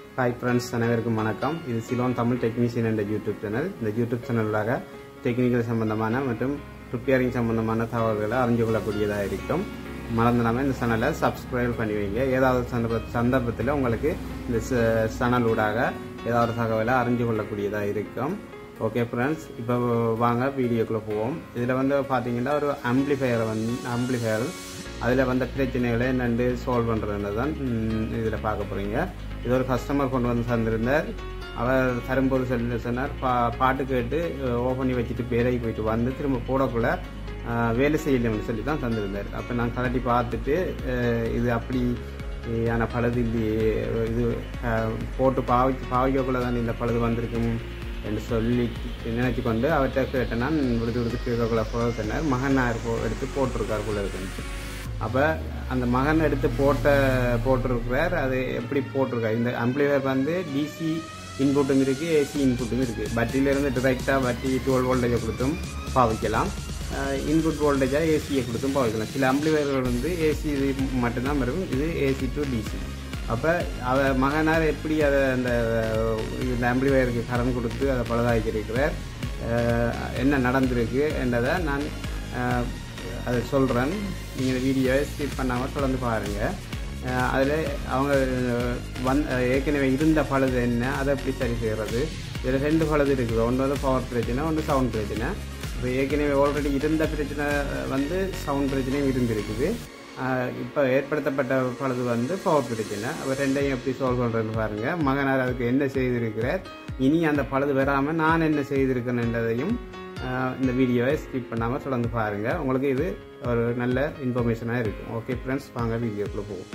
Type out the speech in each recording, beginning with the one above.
Hi friends அனைவருக்கும் வணக்கம் இது சிலோன் தமிழ் டெக்னீஷியன் என்ற யூடியூப் சேனல் இந்த யூடியூப் சேனலாக டெக்னிக்கல் சம்பந்தமான மற்றும் ப்ரிப்பேரிங் சம்பந்தமான தகவல்களை அறிஞ்சு கொள்ளக்கூடியதாக இருக்கும் மறந்துடாமல் இந்த சேனலை சப்ஸ்கிரைப் பண்ணி வைங்க ஏதாவது சந்தர்ப்ப சந்தர்ப்பத்தில் உங்களுக்கு இந்த சேனல் ஊடாக ஏதாவது தகவலை அறிஞ்சு கொள்ளக்கூடியதாக இருக்கும் ஓகே ஃப்ரெண்ட்ஸ் இப்போ வாங்க வீடியோக்குள்ளே போவோம் இதில் வந்து பார்த்தீங்கன்னா ஒரு ஆம்பிளிஃபையரை வந்து ஆம்பிளிஃபையர் அதில் வந்த பிரச்சனைகளை என்னென்று சால்வ் பண்ணுறது தான் இதில் பார்க்க போகிறீங்க இது ஒரு கஸ்டமர் கொண்டு வந்து தந்திருந்தார் அவர் தரும்போது சொல்லி சொன்னார் பா பாட்டு கேட்டு ஓப்பன் பண்ணி வச்சுட்டு பேரைக்கு போயிட்டு வந்து திரும்ப போடக்குள்ள வேலை செய்யலைன்னு சொல்லி தான் தந்திருந்தார் அப்போ நான் கலட்டி பார்த்துட்டு இது அப்படி ஆன பழுது இல்லையே இது போட்டு பாவி பாவிக்கக்குள்ள தான் இந்த பழுது வந்திருக்கும் என்று சொல்லி நினைச்சு கொண்டு அவர்கிட்ட கேட்டேன்னா விடுத்து விடுத்து கேட்கக்குள்ள போக சொன்னார் மகன் போ எடுத்து போட்டிருக்கார் போல இருக்குன்னு அப்போ அந்த மகன் எடுத்து போட்ட போட்டிருக்கிறார் அது எப்படி போட்டிருக்காரு இந்த அம்ப்ளிஃபயர் வந்து டிசி இன்புட்டும் இருக்குது ஏசி இன்புட்டும் இருக்குது பட்டியிலேருந்து டிரெக்டாக பட்டி டுவெல் வோல்டேஜை கொடுத்தும் பாவிக்கலாம் இன்புட் வோல்டேஜாக ஏசியை கொடுத்தும் பாவிக்கலாம் சில அம்ப்ளிஃபயர்கள் வந்து ஏசி இது மட்டும்தான் இருக்கும் இது ஏசி டு டிசி அப்போ அவ மகனார் எப்படி அதை அந்த இந்த ஆம்பிளிஃபயருக்கு கடன் கொடுத்து அதை பழுதாக்கியிருக்கிறார் என்ன நடந்திருக்கு என்றதை நான் அதை சொல்கிறேன் நீங்கள் இந்த வீடியோவை ஸ்கிப் பண்ணாமல் தொடர்ந்து பாருங்கள் அதில் அவங்க வந் ஏற்கனவே இருந்த பழுது என்ன அதை எப்படி சரி செய்கிறது இதில் ரெண்டு பழுது இருக்குது ஒன்று வந்து பவர் பிரச்சனை ஒன்று சவுண்ட் பிரச்சனை இப்போ ஏற்கனவே ஆல்ரெடி இருந்த பிரச்சனை வந்து சவுண்ட் பிரச்சனையும் இருந்திருக்குது இப்போ ஏற்படுத்தப்பட்ட பழுது வந்து பவர் பிரச்சனை அப்போ ரெண்டையும் எப்படி சால்வ் பண்ணுறதுன்னு பாருங்கள் மகனார் அதுக்கு என்ன செய்திருக்கிறார் இனி அந்த பழுது வராமல் நான் என்ன செய்திருக்கேன்ன்றதையும் இந்த வீடியோவை ஸ்கிப் பண்ணாமல் தொடர்ந்து பாருங்கள் உங்களுக்கு இது ஒரு நல்ல இன்ஃபர்மேஷனாக இருக்கும் ஓகே ஃப்ரெண்ட்ஸ் வாங்க வீடியோக்குள்ளே போவோம்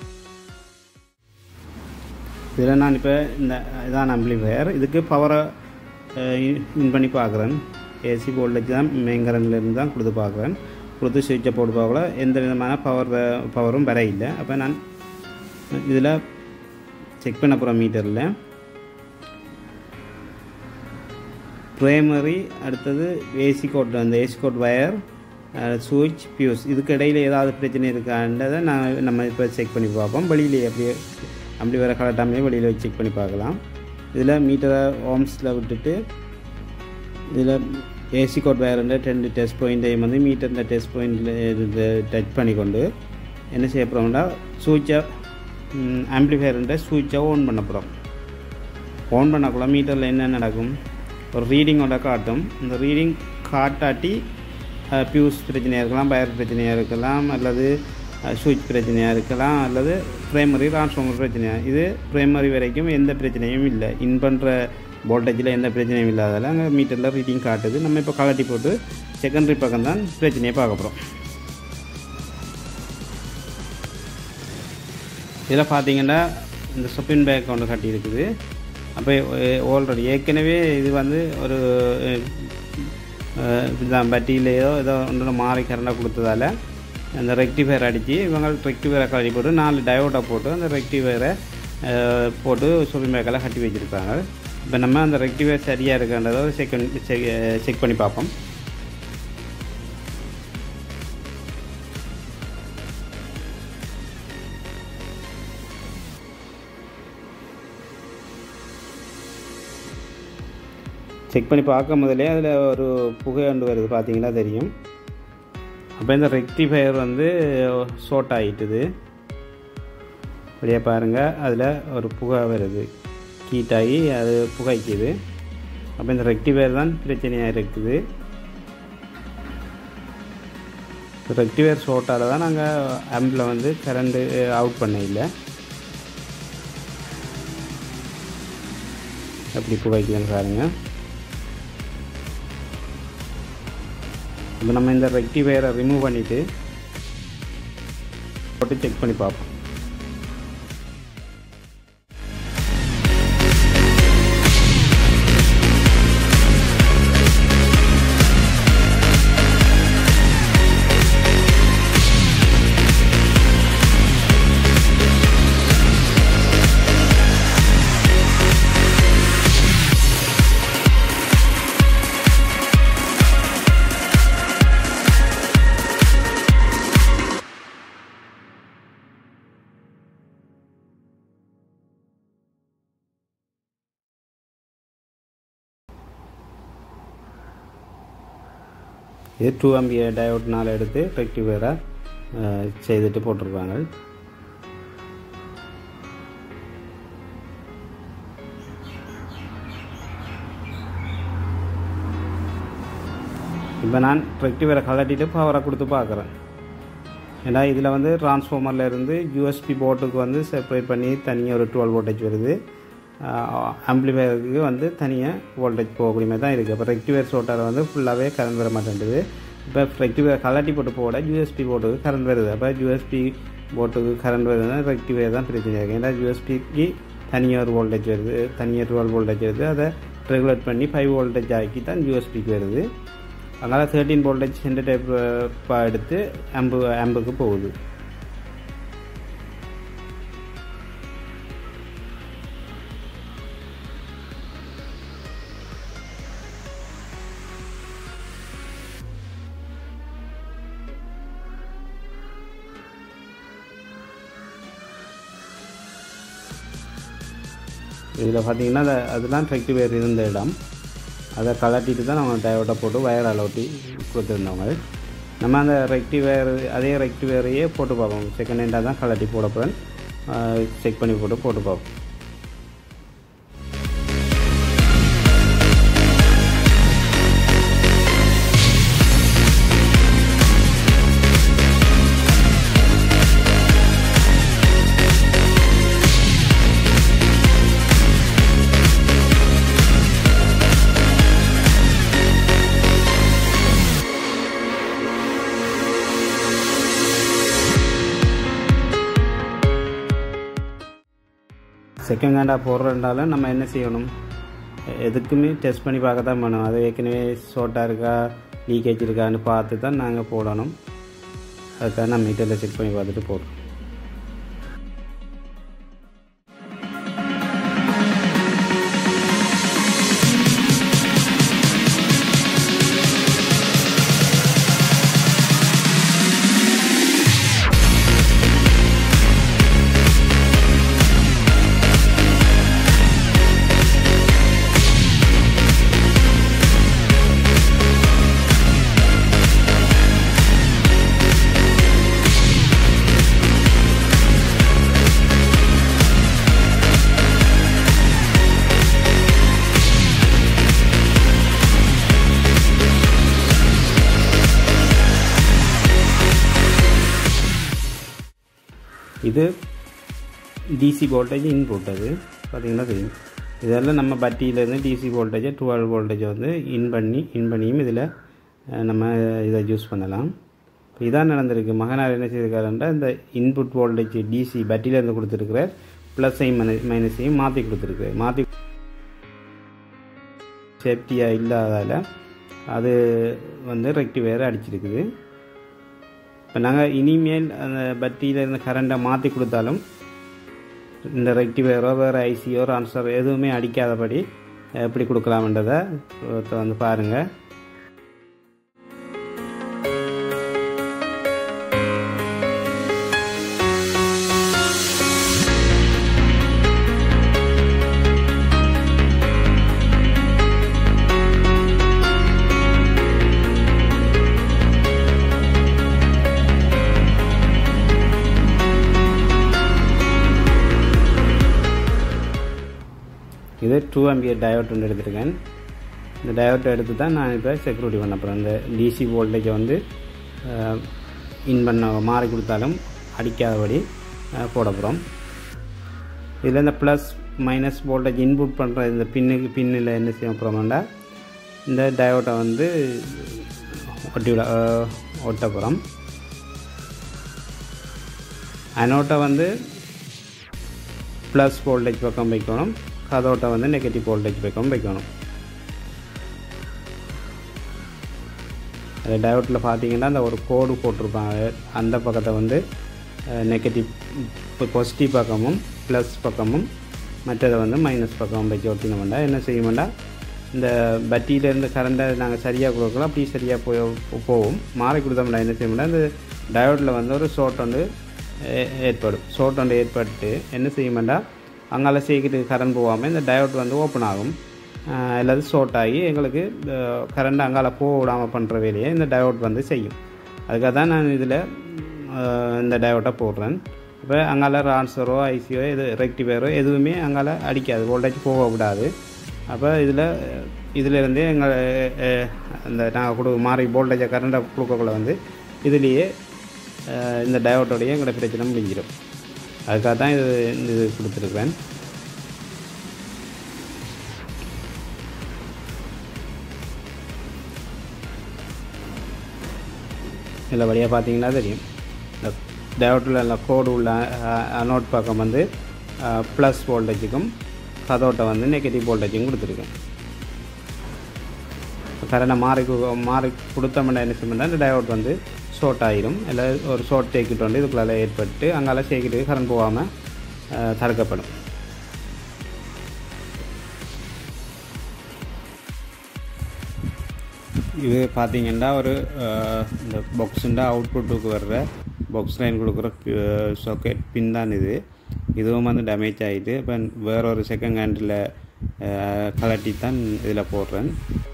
இதில் நான் இப்போ இந்த இதான் அம்பிளிஃபயர் இதுக்கு பவரை இன் பண்ணி பார்க்குறேன் ஏசி வோல்டேஜ் தான் மெயின் கரண்ட்லேருந்து தான் கொடுத்து பார்க்குறேன் கொடுத்து சுவிட்சை போட்டு பார்க்கல எந்த விதமான பவர் பவரும் வர இல்லை அப்போ நான் இதில் செக் பண்ண போகிற மீட்டரில் ப்ரைமரி அடுத்தது ஏசி கோட் அந்த ஏசி கோட் வயர் சுவிட்ச் பியூஸ் இதுக்கு இடையில் ஏதாவது பிரச்சனை இருக்கான்றதை நான் நம்ம இப்போ செக் பண்ணி பார்ப்போம் வெளியிலே அப்படியே அப்படி வேறு கலட்டாமலே வெளியில் செக் பண்ணி பார்க்கலாம் இதில் மீட்டரை ஓம்ஸில் விட்டுட்டு இதில் ஏசி கோட் வயருன்ற ரெண்டு டெஸ்ட் பாயிண்ட்டையும் வந்து மீட்டரில் டெஸ்ட் பாயிண்டில் டச் பண்ணிக்கொண்டு என்ன செய்ய போகிறோம்னா சுவிட்சை ஆம்பிளிஃபயருன்ற சுவிட்சை ஓன் பண்ண போகிறோம் ஓன் பண்ணக்குள்ள மீட்டரில் என்ன நடக்கும் ஒரு ரீடிங்கோட காட்டும் இந்த ரீடிங் காட்டாட்டி பியூஸ் பிரச்சனையாக இருக்கலாம் பயர் பிரச்சனையாக இருக்கலாம் அல்லது சுவிட்ச் பிரச்சனையாக இருக்கலாம் அல்லது ப்ரைமரி டிரான்ஸ்ஃபார்மர் பிரச்சனையாக இது ப்ரைமரி வரைக்கும் எந்த பிரச்சனையும் இல்லை இன் பண்ணுற வோல்டேஜில் எந்த பிரச்சனையும் இல்லாதால அங்கே மீட்டரில் ரீடிங் காட்டுது நம்ம இப்போ கலட்டி போட்டு செகண்டரி பக்கம் தான் பிரச்சனையை பார்க்க போகிறோம் இதில் பார்த்தீங்கன்னா இந்த சொப்பின் பேக் ஒன்று கட்டி இருக்குது அப்போ ஆல்ரெடி ஏற்கனவே இது வந்து ஒரு இதுதான் பட்டியிலையோ ஏதோ ஒன்று மாறி கரண்டாக கொடுத்ததால அந்த ரெக்டிஃபயர் அடித்து இவங்க ரெக்டிஃபயரை கழட்டி போட்டு நாலு டயோட்டை போட்டு அந்த ரெக்டிஃபயரை போட்டு சொப்பின் பேக்கெல்லாம் கட்டி வச்சுருக்காங்க இப்போ நம்ம அந்த ரெக்டிஃபயர் சரியாக இருக்கின்றதை ஒரு செகண்ட் செக் பண்ணி பார்ப்போம் செக் பண்ணி பார்க்கும் முதலே அதில் ஒரு புகை ஒன்று வருது பார்த்தீங்கன்னா தெரியும் அப்போ இந்த ரெக்டிஃபயர் வந்து ஷோர்ட் ஆகிட்டுது அப்படியே பாருங்கள் அதில் ஒரு புகை வருது ஹீட் ஆகி அது புகைக்குது அப்போ இந்த ரெக்டிஃபயர் தான் பிரச்சனையாக இருக்குது ரெக்டிஃபயர் ஷோர்ட்டால் தான் நாங்கள் ஆம்பில் வந்து கரண்ட்டு அவுட் பண்ண இல்லை அப்படி புகைக்குதுன்னு பாருங்கள் இப்போ நம்ம இந்த ரெக்டிஃபயரை ரிமூவ் பண்ணிவிட்டு போட்டு செக் பண்ணி பார்ப்போம் இது டூ எம்பிஏ டயோட்னால் எடுத்து ரெக்டிஃபையராக செய்துட்டு போட்டிருப்பாங்க இப்போ நான் ரெக்டிஃபையரை கலட்டிட்டு பவரை கொடுத்து பார்க்குறேன் ஏன்னா இதில் வந்து டிரான்ஸ்ஃபார்மரில் இருந்து யூஎஸ்பி போர்ட்டுக்கு வந்து செப்பரேட் பண்ணி தனியாக ஒரு டுவெல் வோல்டேஜ் வருது ஆம்பிளிஃபயருக்கு வந்து தனியாக வோல்டேஜ் போகக்கூடிய மாதிரி தான் இருக்குது அப்போ ரெக்டிஃபயர் சோட்டார் வந்து ஃபுல்லாகவே கரண்ட் வர மாட்டேங்குது இப்போ ரெக்டிஃபயர் கலட்டி போட்டு போட யூஎஸ்பி போர்ட்டுக்கு கரண்ட் வருது அப்போ யூஎஸ்பி போர்ட்டுக்கு கரண்ட் வருதுன்னா ரெக்டிஃபயர் தான் பிரச்சனை இருக்குது ஏன்னா யூஎஸ்பிக்கு தனியாக ஒரு வோல்டேஜ் வருது தனியாக டுவெல் வோல்டேஜ் வருது அதை ரெகுலேட் பண்ணி ஃபைவ் வோல்டேஜ் ஆக்கி தான் யூஎஸ்பிக்கு வருது அதனால் தேர்ட்டீன் வோல்டேஜ் இந்த டைப் எடுத்து ஆம்பு ஆம்புக்கு போகுது இதில் பார்த்தீங்கன்னா அது அதெல்லாம் ரெக்டிவேர் இருந்த இடம் அதை கலட்டிட்டு தான் நம்ம டயோட்டை போட்டு வயர் அலோட்டி கொடுத்துருந்தவங்க நம்ம அந்த ரெக்டிவேர் அதே ரெக்டிவேரையே போட்டு பார்ப்போம் செகண்ட் ஹேண்டாக தான் கலட்டி போட போகிறேன் செக் பண்ணி போட்டு போட்டு பார்ப்போம் செகண்ட் ஹேண்டாக போடுறதுனால நம்ம என்ன செய்யணும் எதுக்குமே டெஸ்ட் பண்ணி பார்க்க தான் பண்ணணும் அது ஏற்கனவே ஷோட்டாக இருக்கா லீக்கேஜ் இருக்கான்னு பார்த்து தான் நாங்கள் போடணும் அதுக்காக நான் மீட்டரில் செக் பண்ணி பார்த்துட்டு போடுறோம் இது டிசி வோல்டேஜ் இன்புட் அது பார்த்தீங்கன்னா தெரியும் இதெல்லாம் நம்ம பட்டியிலேருந்து டிசி வோல்டேஜை டுவெல் வோல்டேஜை வந்து இன் பண்ணி இன் பண்ணியும் இதில் நம்ம இதை யூஸ் பண்ணலாம் இப்போ இதான் நடந்திருக்கு மகனார் என்ன செய்திருக்காருன்றா இந்த இன்புட் வோல்டேஜ் டிசி பட்டியிலேருந்து கொடுத்துருக்குற ப்ளஸ்ஸையும் மைனஸையும் மாற்றி கொடுத்துருக்கு மாற்றி சேஃப்டியாக இல்லாதால் அது வந்து ரெக்டிவேர் அடிச்சிருக்குது இப்போ நாங்கள் இனிமேல் அந்த பட்டியில் இருந்த கரண்ட்டை மாற்றி கொடுத்தாலும் இந்த ரெக்டிவேரோ வேறு ஐசியோ ஆன்சர் எதுவுமே அடிக்காதபடி எப்படி கொடுக்கலாம்ன்றதை வந்து பாருங்கள் இது டூ எம்பிஏ டயோட் ஒன்று எடுத்திருக்கேன் இந்த டயோட்டை எடுத்து தான் நான் இப்போ செக்யூரிட்டி பண்ண போகிறேன் இந்த டிசி வோல்டேஜை வந்து இன் பண்ண மாறி கொடுத்தாலும் அடிக்காதபடி போட போகிறோம் இதில் இந்த ப்ளஸ் மைனஸ் வோல்டேஜ் இன்புட் பண்ணுற இந்த பின்னுக்கு பின்னில் என்ன செய்ய போகிறோம்னா இந்த டயோட்டை வந்து ஒட்டி விட ஒட்ட போகிறோம் அனோட்டை வந்து ப்ளஸ் வோல்டேஜ் பக்கம் வைக்கணும் கதோட்டை வந்து நெகட்டிவ் வோல்டேஜ் பக்கம் வைக்கணும் அது டயோட்டில் பார்த்தீங்கன்னா அந்த ஒரு கோடு போட்டிருப்பாங்க அந்த பக்கத்தை வந்து நெகட்டிவ் இப்போ பாசிட்டிவ் பக்கமும் ப்ளஸ் பக்கமும் மற்றதை வந்து மைனஸ் பக்கம் வச்சு ஒட்டினோம்டா என்ன செய்யும்டா இந்த பட்டியிலேருந்து கரண்ட்டை நாங்கள் சரியாக கொடுக்கலாம் அப்படி சரியாக போய் போவோம் மாறி கொடுத்தோம்னா என்ன செய்யணும்னா இந்த டயோட்டில் வந்து ஒரு ஷோர்ட் ஒன்று ஏற்படும் ஷோர்ட் ஒன்று ஏற்பட்டு என்ன செய்யுமாண்டா அங்கால சீக்கிரம் கரண்ட் போகாமல் இந்த டயோட் வந்து ஓப்பன் ஆகும் அல்லது ஷார்ட் ஆகி எங்களுக்கு கரண்ட் அங்கால போக விடாமல் பண்ணுற வேலையை இந்த டயோட் வந்து செய்யும் அதுக்காக தான் நான் இதில் இந்த டயோட்டை போடுறேன் இப்போ அங்கால ரான்சரோ ஐசியோ எது ரெக்டிஃபயரோ எதுவுமே அங்கால அடிக்காது வோல்டேஜ் போக விடாது அப்போ இதில் இதிலேருந்தே எங்கள் இந்த நாங்கள் கொடு மாறி வோல்டேஜை கரண்டை கொடுக்கக்குள்ள வந்து இதுலேயே இந்த டயோட்டோடைய எங்களோட பிரச்சனை முடிஞ்சிடும் அதுக்காக தான் இது இது கொடுத்துருக்குறேன் இதில் வழியாக பார்த்தீங்கன்னா தெரியும் இந்த டயோட்டில் இல்லை கோடு உள்ள நோட் பக்கம் வந்து ப்ளஸ் வோல்டேஜுக்கும் கதோட்டை வந்து நெகட்டிவ் வோல்டேஜும் கொடுத்துருக்கேன் கரண்டை மாறி மாறி கொடுத்தோம்னா என்ன செய்யணும்னா இந்த டயோட் வந்து ஷார்ட் ஆகிடும் இல்லை ஒரு ஷார்ட் சர்க்கியூட் வந்து இதுக்குள்ளே ஏற்பட்டு அங்கால சர்க்கியூட்டுக்கு கரண்ட் போகாமல் தடுக்கப்படும் இது பார்த்தீங்கன்னா ஒரு இந்த பாக்ஸுண்டா அவுட்புட்டுக்கு வர்ற பாக்ஸ் லைன் கொடுக்குற சாக்கெட் பின் தான் இது இதுவும் வந்து டேமேஜ் ஆகிட்டு இப்போ வேற ஒரு செகண்ட் ஹேண்டில் கலட்டி தான் இதில் போடுறேன்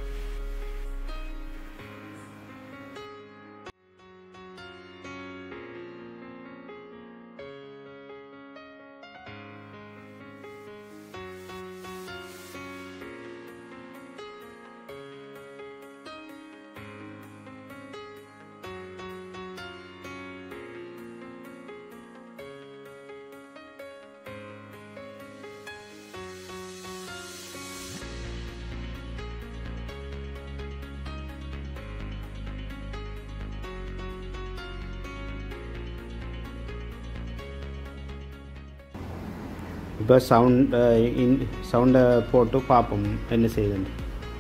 இப்போ சவுண்ட் இன் சவுண்டை போட்டு பார்ப்போம் என்ன செய்யுதுன்னு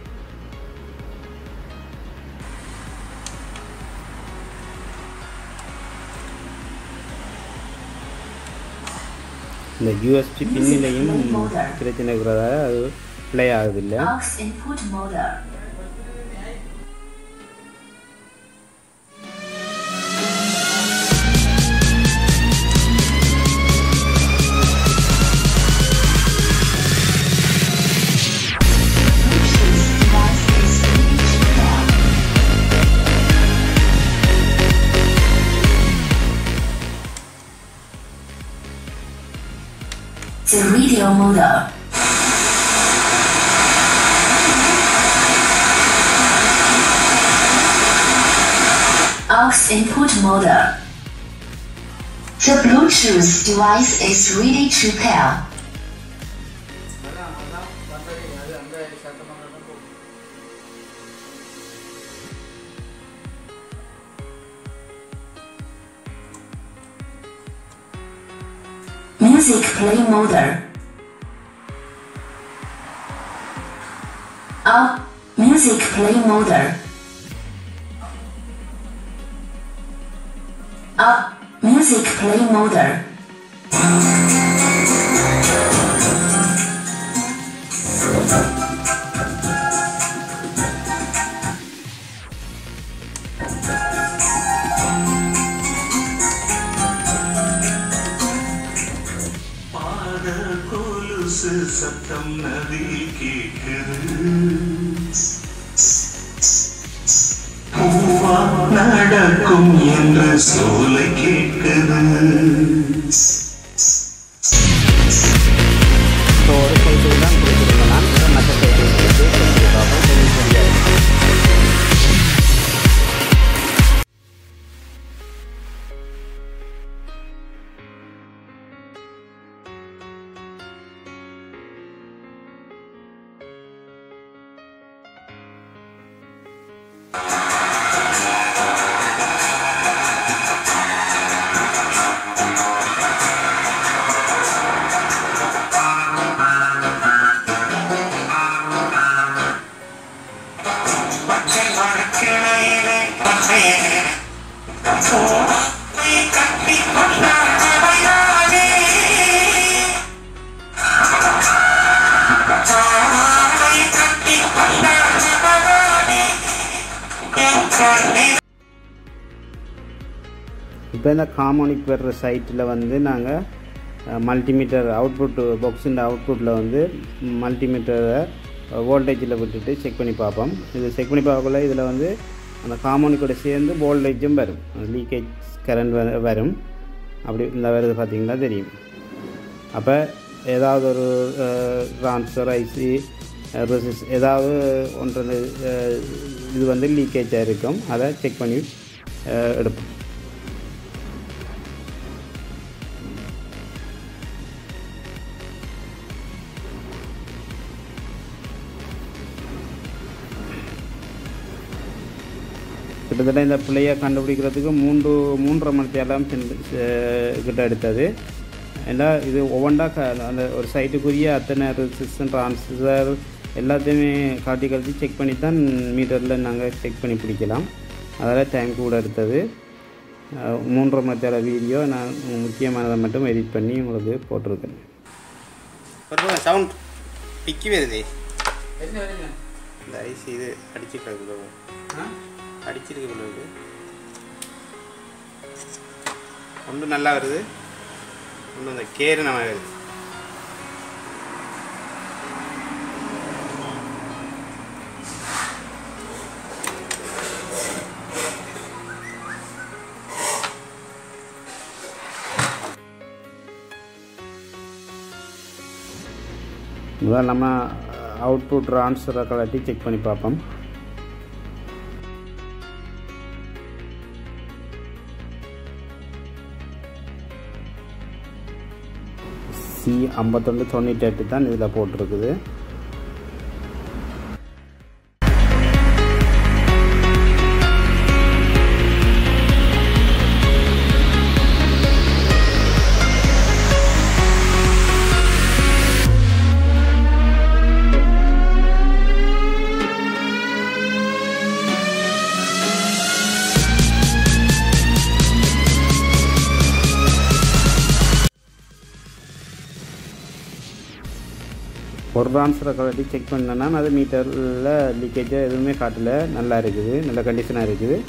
இந்த யூஎஸ்பி பின்னிலையும் பிரச்சனை இருக்கிறதால அது ப்ளே ஆகுது இல்லை Aux input model. The radio model. aux input model. The Bluetooth device is ready to pair. Music play model. Up music play model. Up music play model. பாத கொலுசு சத்தம் நதி கேட்குது பூவா நடக்கும் என்று சோலை கேட்குது ஸோ ஒரு சைக்கிள் தான் கொடுத்துருக்கேன் நான் மற்ற சைக்கிள் கொடுத்து பார்ப்போம் தெரியும் தெரியாது பச்சை மரக்கிளையிலே பச்சையிலே பூவை கட்டி கொண்டாடவையானே தாவை கட்டி கொண்டாடவையானே என் கண்ணே இப்போ இந்த காமோனிக் வர்ற சைட்டில் வந்து நாங்கள் மல்டிமீட்டர் அவுட்புட் பாக்ஸின் அவுட்புட்டில் வந்து மல்டிமீட்டரை வோல்டேஜில் விட்டுட்டு செக் பண்ணி பார்ப்போம் இது செக் பண்ணி பார்க்கக்குள்ள இதில் வந்து அந்த ஹார்மோனிக் கூட சேர்ந்து வோல்டேஜும் வரும் லீக்கேஜ் கரண்ட் வரும் அப்படி இந்த வருது பார்த்தீங்கன்னா தெரியும் அப்போ ஏதாவது ஒரு ட்ரான்ஸ்ஃபர் ஐசி ரெசிஸ் ஏதாவது ஒன்று அஹ், இது வந்து லீக்கேஜாக இருக்கும் அதை செக் பண்ணி அஹ், எடுப்போம் கிட்டத்தட்ட இந்த பிள்ளையை கண்டுபிடிக்கிறதுக்கு மூன்று மூன்றரை மணி நேரம் சென்று- செ- கிட்ட எடுத்தது ஏன்னா இது ஒவ்வொன்றா க அந்த ஒரு சைட்டுக்குரிய அத்தனை ரெசிஸ்டன் ட்ரான்ஸ்ஃபர் எல்லாத்தையுமே காட்டி காட்டி செக் பண்ணி தான் மீட்டரில் நாங்கள் செக் பண்ணி பிடிக்கலாம் அதில் டைம் கூட எடுத்தது அஹ், மூன்றரை மணி நேர வீடியோ நான் முக்கியமானதை மட்டும் எடிட் பண்ணி உங்களுக்கு போட்டிருக்கேன் சவுண்ட் டிக்கி வருது இந்த ஐசி இது அடிச்சுட்டு அடிச்சிருக்கு பிள்ளைக்கு ஒன்று நல்லா வருது ஒன்று இந்த கேரு நம்ம வருது முதல்ல நம்ம அவுட்புட் ட்ரான்ஸ்ஃபரை கலட்டி செக் பண்ணி பார்ப்போம் சி ஐம்பத்தொன்று தொண்ணூற்றி எட்டு தான் இதில் போட்டிருக்குது ஒரு ட்ரான்ஸ்ஃபரை கலட்டி செக் பண்ணேன்னா அது மீட்டரில் லீக்கேஜாக எதுவுமே காட்டல நல்லா இருக்குது நல்ல கண்டிஷனாக இருக்குது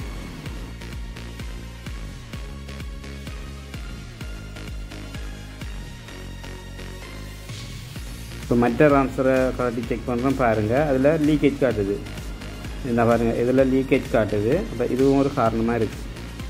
இப்போ மற்ற ட்ரான்ஸ்ஃபரை கலட்டி செக் பண்ணுறோம் பாருங்கள் அதில் லீக்கேஜ் காட்டுது இந்த பாருங்கள் இதில் லீக்கேஜ் காட்டுது அப்போ இதுவும் ஒரு காரணமாக இருக்குது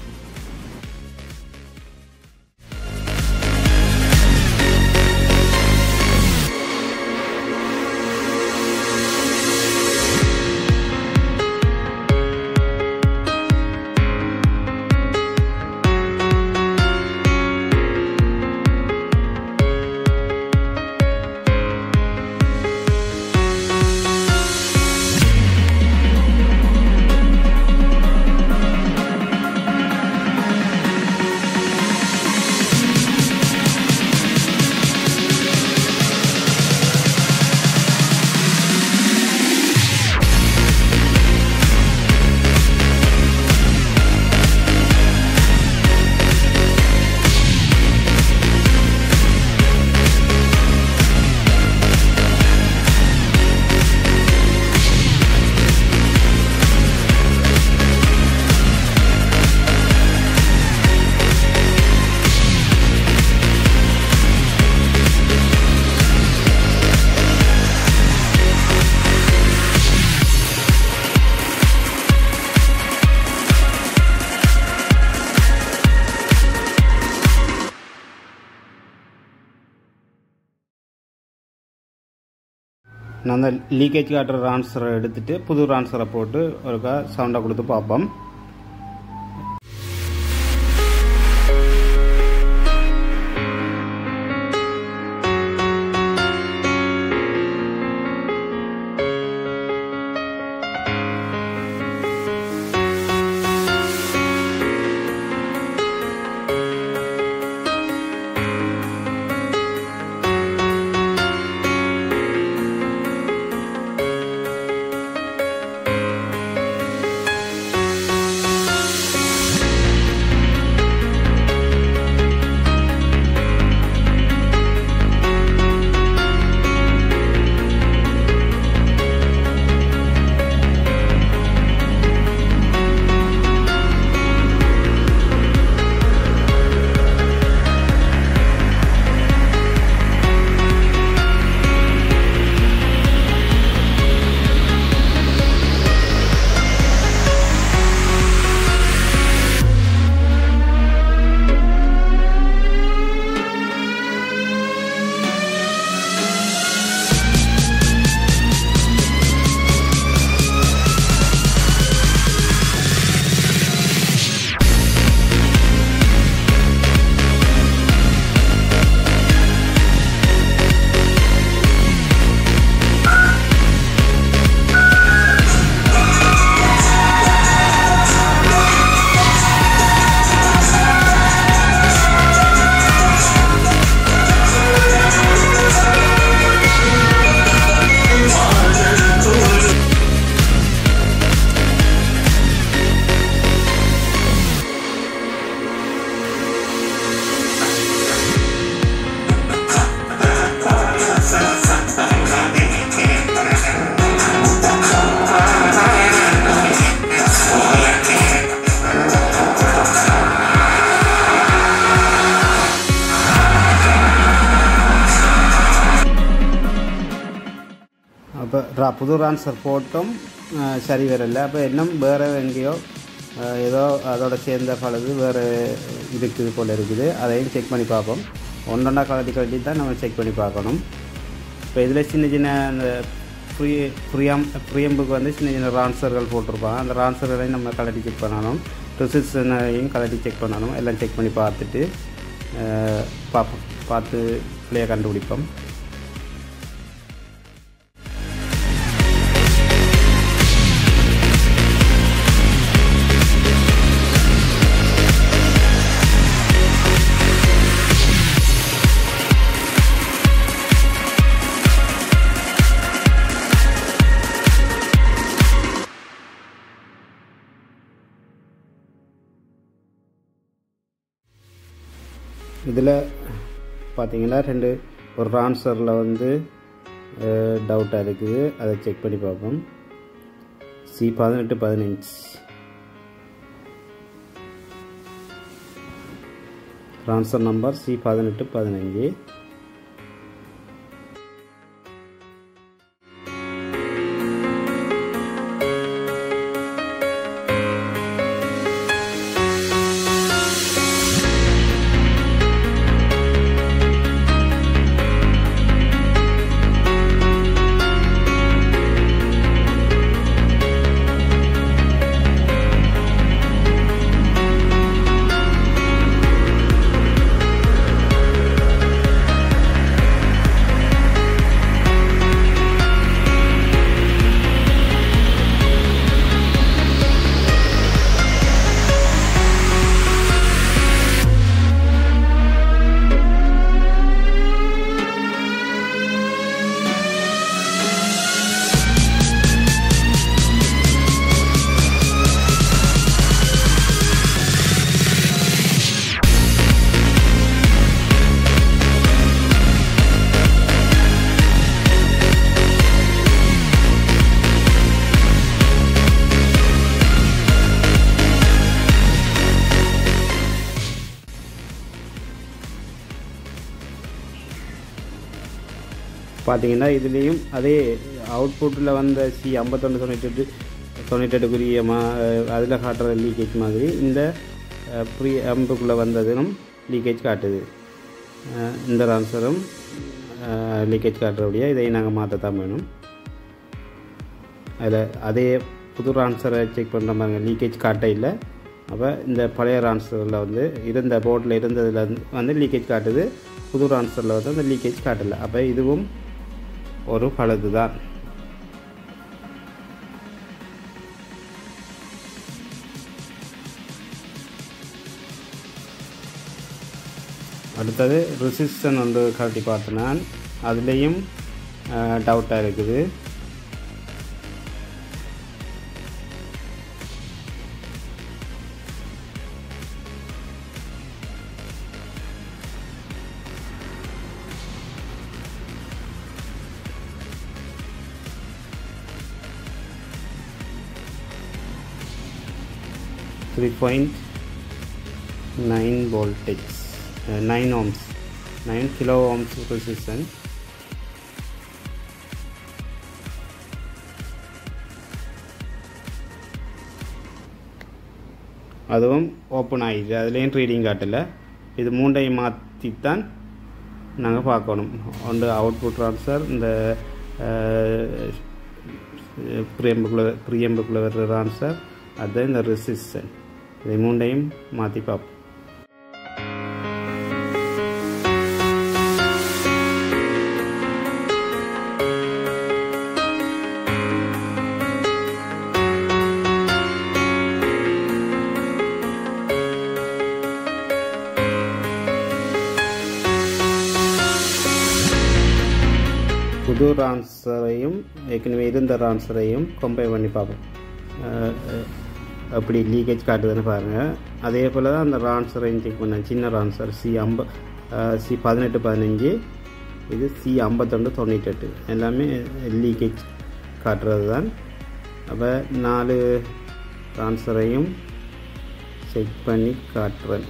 நான் அந்த லீக்கேஜ் காட்டுற ரான்சரை எடுத்துட்டு புது ரான்சரை போட்டு ஒருக்கா சவுண்டை கொடுத்து பார்ப்போம் ட்ரா புது ட்ரான்ஸ்ஃபர் போட்டும் அஹ், சரி வரல அப்போ இன்னும் வேறு எங்கேயோ அஹ், ஏதோ அதோட சேர்ந்த பழுது வேறு இருக்குது போல் இருக்குது அதையும் செக் பண்ணி பார்ப்போம் ஒன்றொண்டா கலட்டி கலட்டி தான் நம்ம செக் பண்ணி பார்க்கணும் இப்போ இதில் சின்ன சின்ன அந்த ஃப்ரீ ஃப்ரீயாம் ஃப்ரீயம்புக்கு வந்து சின்ன சின்ன ரான்சர்கள் போட்டிருப்பாங்க அந்த ரான்சர்களையும் நம்ம கலட்டி செக் பண்ணணும் ரெசிஸ்டனையும் கலட்டி செக் பண்ணணும் எல்லாம் செக் பண்ணி பார்த்துட்டு அஹ், பார்ப்போம் பார்த்து பிள்ளைய கண்டுபிடிப்போம் இதில் பார்த்தீங்கன்னா ரெண்டு ஒரு ரான்சரில் வந்து டவுட்டாக இருக்குது அதை செக் பண்ணி பார்ப்போம் சி பதினெட்டு பதினஞ்சு ட்ரான்ஸ்ஃபர் நம்பர் சி பதினெட்டு பதினஞ்சு பார்த்தீங்கன்னா இதுலேயும் அதே அவுட்புட்டில் வந்த சி ஐம்பத்தொன்று தொண்ணூற்றெட்டு தொண்ணூற்றெட்டுக்குரிய மா அதில் காட்டுற லீக்கேஜ் மாதிரி இந்த ப்ரீ அம்புக்குள்ளே வந்ததும் லீக்கேஜ் காட்டுது அஹ் இந்த ஆன்சரும் லீக்கேஜ் காட்டுறபடியாக இதை நாங்கள் மாற்றத்தான் வேணும் அதில் அதே புது ஆன்சரை செக் பண்ணுற மாதிரி லீக்கேஜ் காட்ட இல்லை அப்போ இந்த பழைய ஆன்சரில் வந்து இருந்த போர்டில் இருந்ததில் வந்து லீக்கேஜ் காட்டுது புது ஆன்சரில் வந்து அந்த லீக்கேஜ் காட்டலை அப்போ இதுவும் ஒரு பழுது தான் அடுத்தது ரெசிஸ்டன் ஒன்று காட்டி பார்த்தேன் நான் அதுலேயும் டவுட்டாக இருக்குது three point nine voltage uh, 9 ohms 9 kilo ohms resistance அதுவும் ஓப்பன் ஆகிடுது அதுலேயும் ரீடிங் காட்டல இது மூண்டையும் மாற்றித்தான் நாங்கள் பார்க்கணும் ஒன்று அவுட்புட் ட்ரான்ஸ்ஃபர் இந்த ப்ரியம்புக்குள்ள ப்ரியம்புக்குள்ள வர்ற ட்ரான்ஸ்ஃபர் அது இந்த ரெசிஸ்டன் இதை மூண்டையும் மாற்றி பார்ப்போம் புது ரான்சரையும் ஏற்கனவே இருந்த ரான்சரையும் கம்பேர் பண்ணி பார்ப்போம் அஹ், அஹ், அப்படி லீக்கேஜ் காட்டுதுன்னு பாருங்கள் அதே போல் தான் அந்த ரான்சரையும் செக் பண்ணேன் சின்ன ரான்சர் சி ஐம்ப சி பதினெட்டு பதினஞ்சு இது சி ஐம்பத்தொண்டு தொண்ணூற்றெட்டு எல்லாமே லீக்கேஜ் காட்டுறது தான் அப்போ நாலு ரான்சரையும் செக் பண்ணி காட்டுறேன்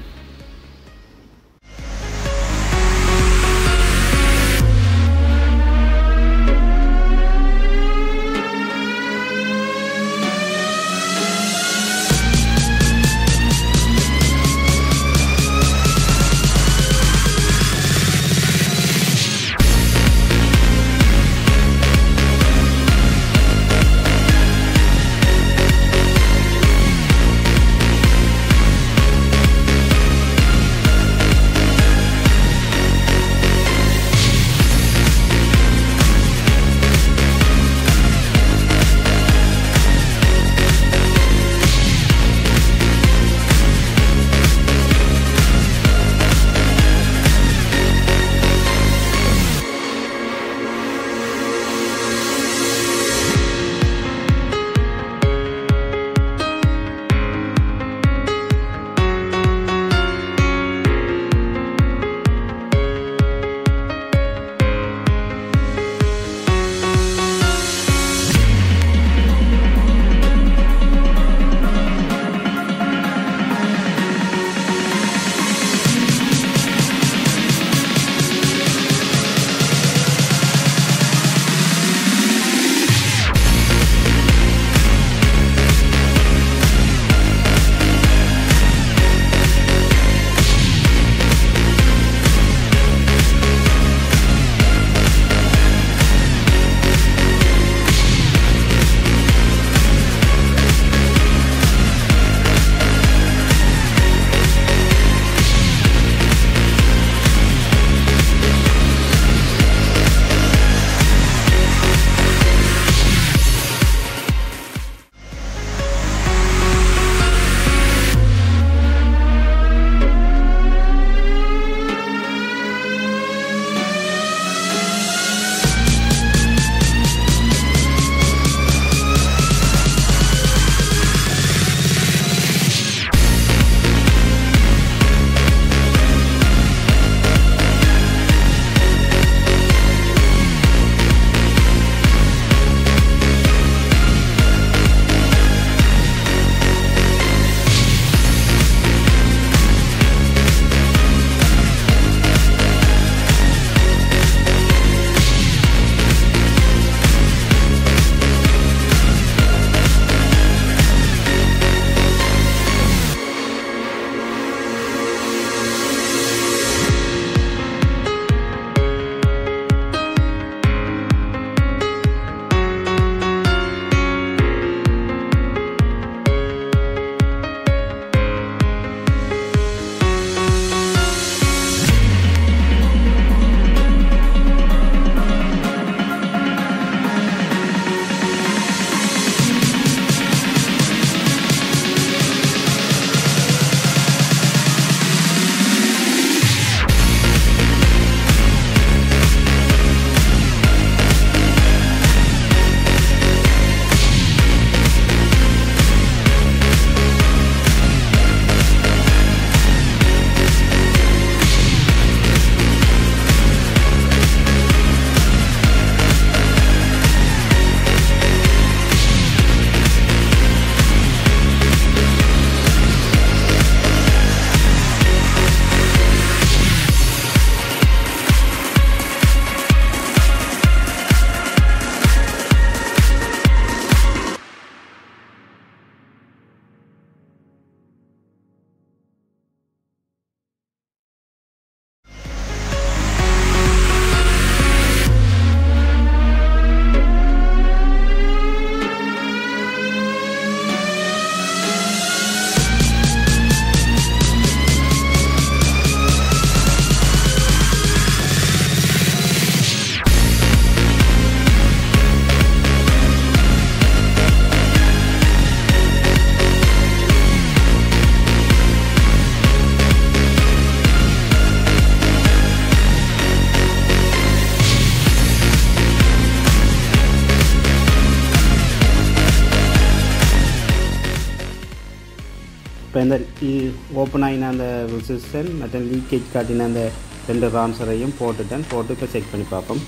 அந்த ஓப்பன் ஆகின அந்த ரெசிஸ்டன் மற்றும் லீக்கேஜ் காட்டின அந்த ரெண்டு ரான்சரையும் போட்டுட்டேன் போட்டு இப்போ செக் பண்ணி பார்ப்போம்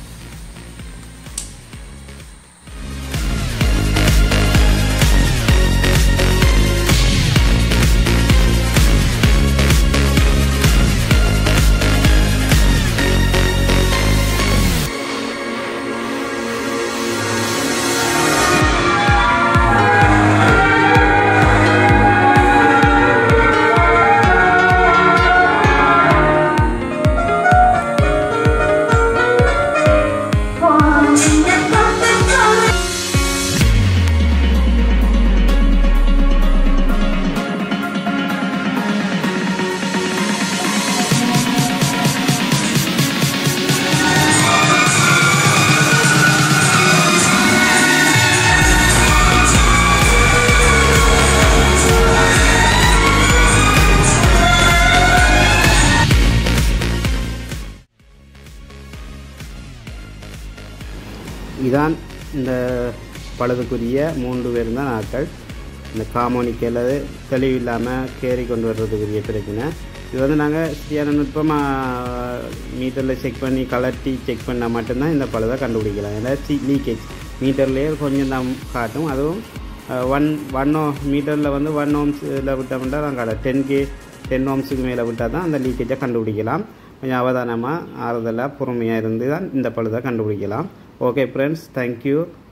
இதான் இந்த பழுதுக்குரிய மூன்று பேர் தான் ஆட்கள் இந்த காமோனிக்கையில் தெளிவு இல்லாமல் கேரி கொண்டு வர்றதுக்குரிய பிரச்சனை இது வந்து நாங்கள் சரியான நுட்பமாக மீட்டரில் செக் பண்ணி கலட்டி செக் பண்ணால் மட்டும்தான் இந்த பழுதை கண்டுபிடிக்கலாம் ஏன்னா லீக்கேஜ் மீட்டர்லேயே கொஞ்சம் தான் காட்டும் அதுவும் ஒன் ஒன் ஓ மீட்டரில் வந்து ஒன் ஓம்ஸில் விட்டோம்னா நாங்கள் டென் கே டென் ஓம்ஸுக்கு மேலே விட்டால் தான் அந்த லீக்கேஜை கண்டுபிடிக்கலாம் கொஞ்சம் அவதானமாக ஆறுதலாக பொறுமையாக இருந்து தான் இந்த பழுதை கண்டுபிடிக்கலாம் ஓகே ஃப்ரெண்ட்ஸ் தேங்க்யூ